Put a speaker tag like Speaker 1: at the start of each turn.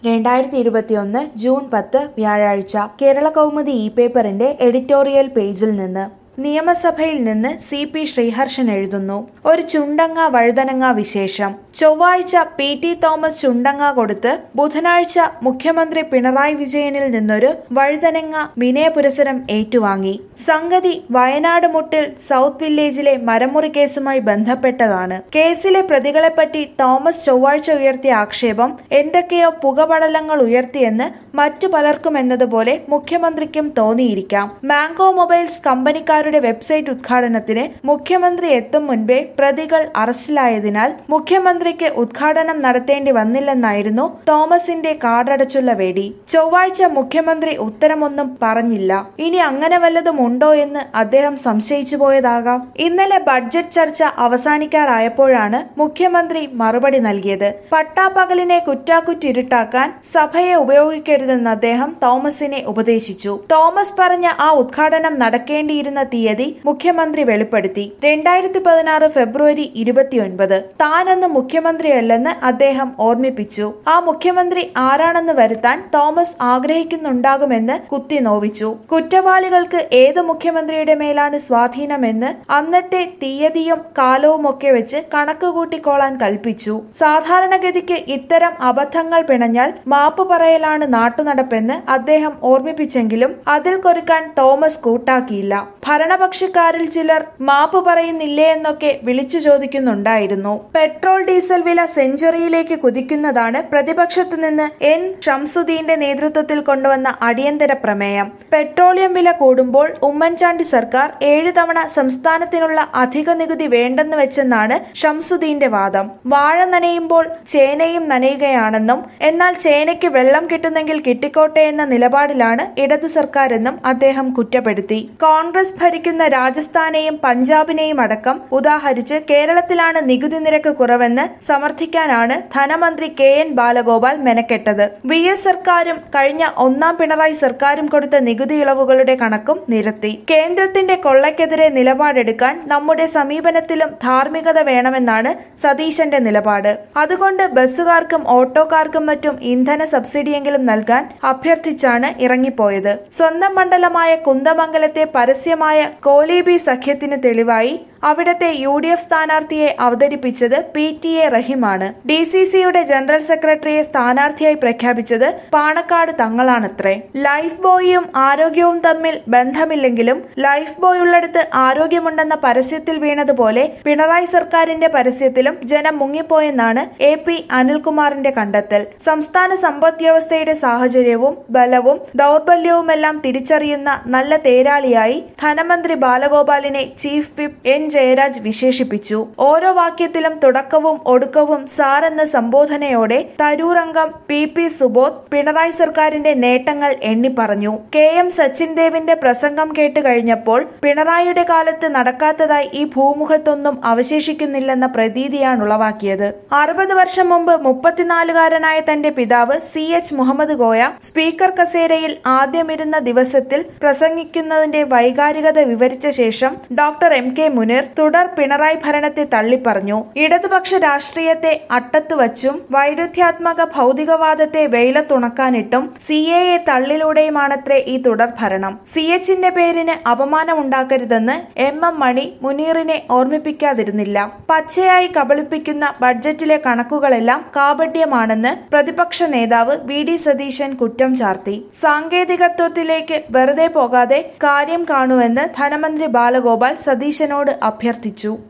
Speaker 1: രണ്ടായിരത്തി ഇരുപത്തിയൊന്ന് ജൂൺ പത്ത് വ്യാഴാഴ്ച കേരള കൗമുദി ഇ പേപ്പറിന്റെ എഡിറ്റോറിയൽ പേജിൽ നിന്ന് നിയമസഭയിൽ നിന്ന് സി പി ശ്രീഹർഷൻ എഴുതുന്നു ഒരു ചുണ്ടങ്ങ വഴുതനങ്ങ വിശേഷം ചൊവ്വാഴ്ച പി ടി തോമസ് ചുണ്ടങ്ങ കൊടുത്ത് ബുധനാഴ്ച മുഖ്യമന്ത്രി പിണറായി വിജയനിൽ നിന്നൊരു വഴുതനങ്ങ വിനയപുരസരം ഏറ്റുവാങ്ങി സംഗതി വയനാട് മുട്ടിൽ സൗത്ത് വില്ലേജിലെ മരമുറി കേസുമായി ബന്ധപ്പെട്ടതാണ് കേസിലെ പ്രതികളെപ്പറ്റി തോമസ് ചൊവ്വാഴ്ച ഉയർത്തിയ ആക്ഷേപം എന്തൊക്കെയോ പുകപടലങ്ങൾ ഉയർത്തിയെന്ന് മറ്റു പലർക്കും എന്നതുപോലെ മുഖ്യമന്ത്രിക്കും തോന്നിയിരിക്കാം മാംഗോ മൊബൈൽസ് കമ്പനിക്കാരുടെ വെബ്സൈറ്റ് ഉദ്ഘാടനത്തിന് മുഖ്യമന്ത്രി എത്തും മുൻപേ പ്രതികൾ അറസ്റ്റിലായതിനാൽ മുഖ്യമന്ത്രിക്ക് ഉദ്ഘാടനം നടത്തേണ്ടി വന്നില്ലെന്നായിരുന്നു തോമസിന്റെ കാടടച്ചുള്ള വേടി ചൊവ്വാഴ്ച മുഖ്യമന്ത്രി ഉത്തരമൊന്നും പറഞ്ഞില്ല ഇനി അങ്ങനെ വല്ലതും ഉണ്ടോ എന്ന് അദ്ദേഹം സംശയിച്ചു പോയതാകാം ഇന്നലെ ബഡ്ജറ്റ് ചർച്ച അവസാനിക്കാറായപ്പോഴാണ് മുഖ്യമന്ത്രി മറുപടി നൽകിയത് പട്ടാപ്പകലിനെ കുറ്റാക്കുറ്റിരുട്ടാക്കാൻ സഭയെ ഉപയോഗിക്കരുതെന്ന് അദ്ദേഹം തോമസിനെ ഉപദേശിച്ചു തോമസ് പറഞ്ഞ ആ ഉദ്ഘാടനം നടക്കേണ്ടിയിരുന്ന തീയതി മുഖ്യമന്ത്രി വെളിപ്പെടുത്തി രണ്ടായിരത്തി പതിനാറ് ഫെബ്രുവരി ഇരുപത്തിയൊൻപത് താനെന്ന് മുഖ്യമന്ത്രിയല്ലെന്ന് അദ്ദേഹം ഓർമ്മിപ്പിച്ചു ആ മുഖ്യമന്ത്രി ആരാണെന്ന് വരുത്താൻ തോമസ് ആഗ്രഹിക്കുന്നുണ്ടാകുമെന്ന് കുത്തി നോവിച്ചു കുറ്റവാളികൾക്ക് ഏത് മുഖ്യമന്ത്രിയുടെ മേലാണ് സ്വാധീനമെന്ന് അന്നത്തെ തീയതിയും കാലവും ഒക്കെ വെച്ച് കണക്ക് കൂട്ടിക്കോളാൻ കൽപ്പിച്ചു സാധാരണഗതിക്ക് ഇത്തരം അബദ്ധങ്ങൾ പിണഞ്ഞാൽ മാപ്പ് പറയലാണ് നാട്ടുനടപ്പെന്ന് അദ്ദേഹം ഓർമ്മിപ്പിച്ചെങ്കിലും അതിൽ കൊരുക്കാൻ തോമസ് കൂട്ടാക്കിയില്ല ഭരണപക്ഷക്കാരിൽ ചിലർ മാപ്പ് പറയുന്നില്ലേ എന്നൊക്കെ വിളിച്ചു ചോദിക്കുന്നുണ്ടായിരുന്നു പെട്രോൾ ഡീസൽ വില സെഞ്ചുറിയിലേക്ക് കുതിക്കുന്നതാണ് പ്രതിപക്ഷത്തു നിന്ന് എൻ ഷംസുദ്ദീന്റെ നേതൃത്വത്തിൽ കൊണ്ടുവന്ന അടിയന്തര പ്രമേയം പെട്രോളിയം വില കൂടുമ്പോൾ ഉമ്മൻചാണ്ടി സർക്കാർ ഏഴ് തവണ സംസ്ഥാനത്തിനുള്ള അധിക നികുതി വേണ്ടെന്ന് വെച്ചെന്നാണ് ഷംസുദ്ദീന്റെ വാദം വാഴ നനയുമ്പോൾ ചേനയും നനയുകയാണെന്നും എന്നാൽ ചേനയ്ക്ക് വെള്ളം കിട്ടുന്നെങ്കിൽ കിട്ടിക്കോട്ടെ എന്ന നിലപാടിലാണ് ഇടതു സർക്കാരെന്നും അദ്ദേഹം കുറ്റപ്പെടുത്തി കോൺഗ്രസ് ഭരിക്കുന്ന രാജസ്ഥാനെയും പഞ്ചാബിനെയും അടക്കം ഉദാഹരിച്ച് കേരളത്തിലാണ് നികുതി നിരക്ക് കുറവെന്ന് സമർത്ഥിക്കാനാണ് ധനമന്ത്രി കെ എൻ ബാലഗോപാൽ മെനക്കെട്ടത് വി എസ് സർക്കാരും കഴിഞ്ഞ ഒന്നാം പിണറായി സർക്കാരും കൊടുത്ത നികുതി ഇളവുകളുടെ കണക്കും നിരത്തി കേന്ദ്രത്തിന്റെ കൊള്ളയ്ക്കെതിരെ നിലപാടെടുക്കാൻ നമ്മുടെ സമീപനത്തിലും ധാർമ്മികത വേണമെന്നാണ് സതീശന്റെ നിലപാട് അതുകൊണ്ട് ബസ്സുകാർക്കും ഓട്ടോക്കാർക്കും മറ്റും ഇന്ധന സബ്സിഡിയെങ്കിലും നൽകാൻ അഭ്യർത്ഥിച്ചാണ് ഇറങ്ങിപ്പോയത് സ്വന്തം മണ്ഡലമായ കുന്ദമംഗലത്തെ പരസ്യമായ കോലീബി സഖ്യത്തിന് തെളിവായി അവിടത്തെ യു ഡി എഫ് സ്ഥാനാർത്ഥിയെ അവതരിപ്പിച്ചത് പി ടി എ റഹീമാണ് ഡി സി സിയുടെ ജനറൽ സെക്രട്ടറിയെ സ്ഥാനാർത്ഥിയായി പ്രഖ്യാപിച്ചത് പാണക്കാട് തങ്ങളാണത്രേ ലൈഫ് ബോയിയും ആരോഗ്യവും തമ്മിൽ ബന്ധമില്ലെങ്കിലും ലൈഫ് ബോയ് ഉള്ളിടത്ത് ആരോഗ്യമുണ്ടെന്ന പരസ്യത്തിൽ വീണതുപോലെ പിണറായി സർക്കാരിന്റെ പരസ്യത്തിലും ജനം മുങ്ങിപ്പോയെന്നാണ് എ പി അനിൽകുമാറിന്റെ കണ്ടെത്തൽ സംസ്ഥാന സമ്പദ്വ്യവസ്ഥയുടെ സാഹചര്യവും ബലവും ദൗർബല്യവുമെല്ലാം തിരിച്ചറിയുന്ന നല്ല തേരാളിയായി ധനമന്ത്രി ബാലഗോപാലിനെ ചീഫ് വിപ്പ് എൻ ജയരാജ് വിശേഷിപ്പിച്ചു ഓരോ വാക്യത്തിലും തുടക്കവും ഒടുക്കവും സാർ എന്ന സംബോധനയോടെ തരൂരംഗം പി പി സുബോധ് പിണറായി സർക്കാരിന്റെ നേട്ടങ്ങൾ എണ്ണിപ്പറഞ്ഞു കെ എം സച്ചിൻ ദേവിന്റെ പ്രസംഗം കേട്ട് കഴിഞ്ഞപ്പോൾ പിണറായിയുടെ കാലത്ത് നടക്കാത്തതായി ഈ ഭൂമുഖത്തൊന്നും അവശേഷിക്കുന്നില്ലെന്ന പ്രതീതിയാണ് ഉളവാക്കിയത് അറുപത് വർഷം മുമ്പ് മുപ്പത്തിനാലുകാരനായ തന്റെ പിതാവ് C H Muhammad Koya speaker കസേരയിൽ ആദ്യമിരുന്ന ദിവസത്തിൽ പ്രസംഗിക്കുന്നതിന്റെ വൈകാരികത വിവരിച്ച ശേഷം ഡോക്ടർ എം കെ മുനീർ തുടർ പിണറായി ഭരണത്തെ തള്ളിപ്പറഞ്ഞു ഇടതുപക്ഷ രാഷ്ട്രീയത്തെ അട്ടത്തുവച്ചും വൈരുദ്ധ്യാത്മക ഭൗതികവാദത്തെ വെയിലത്തുണക്കാനിട്ടും സി എ എ തള്ളിലൂടെയുമാണത്രേ ഈ തുടർ ഭരണം സി എച്ചിന്റെ പേരിന് അപമാനമുണ്ടാക്കരുതെന്ന് എം എം മണി മുനീറിനെ ഓർമ്മിപ്പിക്കാതിരുന്നില്ല പച്ചയായി കബളിപ്പിക്കുന്ന ബഡ്ജറ്റിലെ കണക്കുകളെല്ലാം കാപട്യമാണെന്ന് പ്രതിപക്ഷ നേതാവ് വി ഡി സതീശൻ കുറ്റം ചാർത്തി സാങ്കേതികത്വത്തിലേക്ക് വെറുതെ പോകാതെ കാര്യം കാണുവെന്ന് ധനമന്ത്രി ബാലഗോപാൽ സതീശനോട് അഭ്യർത്ഥിച്ചു